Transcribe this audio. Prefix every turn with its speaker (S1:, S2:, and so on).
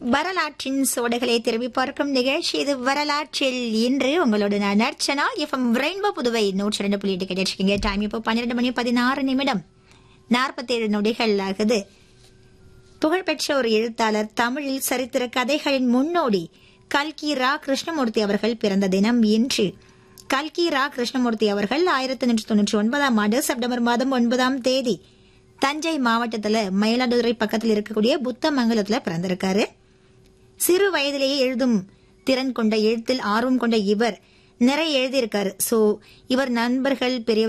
S1: வரலாற்றின் சோடைகளை திரும்பி பார்க்கும் நிகழ்ச்சி இது வரலாற்றில் இன்று உங்களோட நான் அர்ச்சனா எஃப்எம் ரெயின்போ புதுவை நூற்றி ரெண்டு புள்ளி எட்டு கேட்டிருக்கீங்க டைம் இப்போ பன்னிரெண்டு மணி பதினாறு நிமிடம் நாற்பத்தேழு நொடிகள் ஆகுது புகழ்பெற்ற ஒரு எழுத்தாளர் தமிழில் சரித்திர கதைகளின் முன்னோடி கல்கி ரா கிருஷ்ணமூர்த்தி அவர்கள் பிறந்த தினம் இன்று கல்கி ரா கிருஷ்ணமூர்த்தி அவர்கள் ஆயிரத்தி எண்ணூற்றி தொண்ணூற்றி ஒன்பதாம் ஆண்டு செப்டம்பர் மாதம் ஒன்பதாம் தேதி தஞ்சை மாவட்டத்துல மயிலாடுதுறை பக்கத்தில் இருக்கக்கூடிய புத்தமங்கலத்துல பிறந்திருக்காரு சிறு வயதிலேயே எழுதும் திறன் கொண்ட எழுத்தில் ஆர்வம் கொண்ட இவர் நிறைய எழுதியிருக்காரு சோ இவர் நண்பர்கள் பெரிய